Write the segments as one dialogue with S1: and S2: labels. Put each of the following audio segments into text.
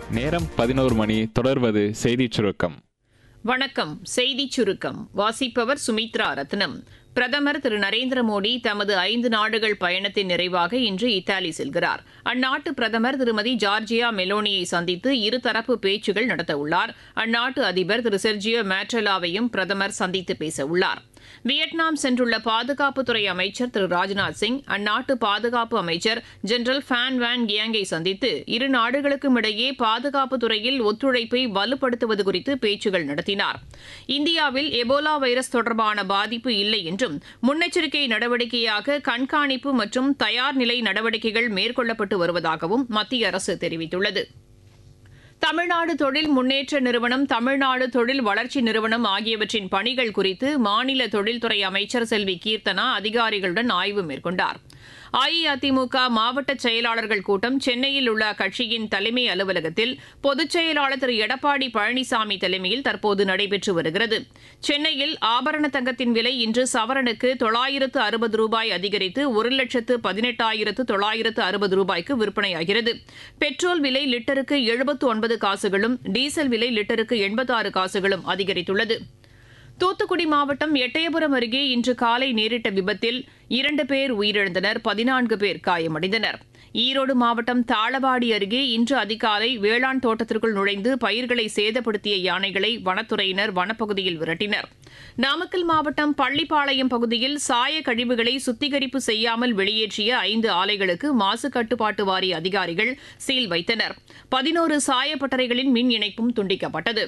S1: நேரம் பதினோரு மணி தொடர்வது செய்திச் சுருக்கம்
S2: வணக்கம் செய்திச் சுருக்கம் வாசிப்பவர் சுமித்ரா ரத்னம் பிரதமர் திரு நரேந்திர மோடி தமது ஐந்து நாடுகள் பயணத்தின் நிறைவாக இன்று இத்தாலி செல்கிறார் அந்நாட்டு பிரதமர் திருமதி ஜார்ஜியா மெலோனியை சந்தித்து இருதரப்பு பேச்சுகள் நடத்தவுள்ளார் அந்நாட்டு அதிபர் திரு செர்ஜியோ மேட்ரலாவையும் பிரதமர் சந்தித்து பேசவுள்ளார் வியட்நாம் சென்றுள்ள பாதுகாப்புத்துறை அமைச்சர் திரு ராஜ்நாத் சிங் அந்நாட்டு பாதுகாப்பு அமைச்சர் ஜெனரல் ஃபேன் வேன் கியாங்கை சந்தித்து இரு நாடுகளுக்கும் இடையே பாதுகாப்பு துறையில் ஒத்துழைப்பை வலுப்படுத்துவது குறித்து பேச்சுகள் நடத்தினார் இந்தியாவில் எபோலா வைரஸ் தொடர்பான பாதிப்பு இல்லை என்றும் முன்னெச்சரிக்கை நடவடிக்கையாக கண்காணிப்பு மற்றும் தயார் நிலை நடவடிக்கைகள் மேற்கொள்ளப்பட்டு வருவதாகவும் மத்திய அரசு தெரிவித்துள்ளது தமிழ்நாடு தொழில் முன்னேற்ற நிறுவனம் தமிழ்நாடு தொழில் வளர்ச்சி நிறுவனம் ஆகியவற்றின் பணிகள் குறித்து மாநில தொழில்துறை அமைச்சர் செல்வி கீர்த்தனா அதிகாரிகளுடன் ஆய்வு மேற்கொண்டார் அஇஅதிமுக மாவட்ட செயலாளர்கள் கூட்டம் சென்னையில் உள்ள அக்கட்சியின் தலைமை அலுவலகத்தில் பொதுச் செயலாளர் திரு எடப்பாடி பழனிசாமி தலைமையில் தற்போது நடைபெற்று வருகிறது சென்னையில் ஆபரண தங்கத்தின் விலை இன்று சவரனுக்கு தொள்ளாயிரத்து அறுபது ரூபாய் அதிகரித்து ஒரு லட்சத்து பதினெட்டாயிரத்து தொள்ளாயிரத்து அறுபது ரூபாய்க்கு விற்பனையாகிறது பெட்ரோல் விலை லிட்டருக்கு எழுபத்து ஒன்பது காசுகளும் டீசல் விலை லிட்டருக்கு எண்பத்தாறு காசுகளும் அதிகரித்துள்ளது தூத்துக்குடி மாவட்டம் எட்டயபுரம் அருகே இன்று காலை நேரிட்ட விபத்தில் இரண்டு பேர் உயிரிழந்தனர் பதினான்கு பேர் காயமடைந்தனர் ஈரோடு மாவட்டம் தாளவாடி அருகே இன்று அதிகாலை வேளாண் தோட்டத்திற்குள் நுழைந்து பயிர்களை சேதப்படுத்திய யானைகளை வனத்துறையினர் வனப்பகுதியில் விரட்டினர் நாமக்கல் மாவட்டம் பள்ளிப்பாளையம் பகுதியில் சாய கழிவுகளை சுத்திகரிப்பு செய்யாமல் வெளியேற்றிய ஐந்து ஆலைகளுக்கு மாசு கட்டுப்பாட்டு வாரிய அதிகாரிகள் சீல் வைத்தனர் பதினோரு சாயப்பட்டறைகளின் மின் இணைப்பும் துண்டிக்கப்பட்டது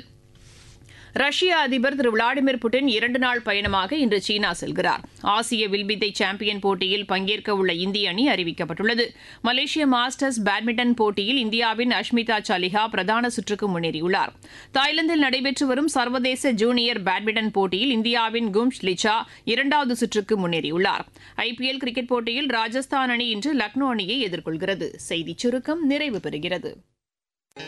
S2: ரஷ்ய அதிபர் திரு விளாடிமிர் புட்டின் இரண்டு நாள் பயணமாக இன்று சீனா செல்கிறார் ஆசிய வில்வித்தை சாம்பியன் போட்டியில் பங்கேற்க உள்ள இந்திய அணி அறிவிக்கப்பட்டுள்ளது மலேசிய மாஸ்டர்ஸ் பேட்மிண்டன் போட்டியில் இந்தியாவின் அஷ்மிதா சாலிஹா பிரதான சுற்றுக்கு முன்னேறியுள்ளார் தாய்லாந்தில் நடைபெற்று வரும் சர்வதேச ஜூனியர் பேட்மிண்டன் போட்டியில் இந்தியாவின் கும்ஷ் லிச்சா இரண்டாவது சுற்றுக்கு முன்னேறியுள்ளார் ஐபிஎல் கிரிக்கெட் போட்டியில் ராஜஸ்தான் அணி இன்று லக்னோ அணியை எதிர்கொள்கிறது செய்திச் சுருக்கம் நிறைவு பெறுகிறது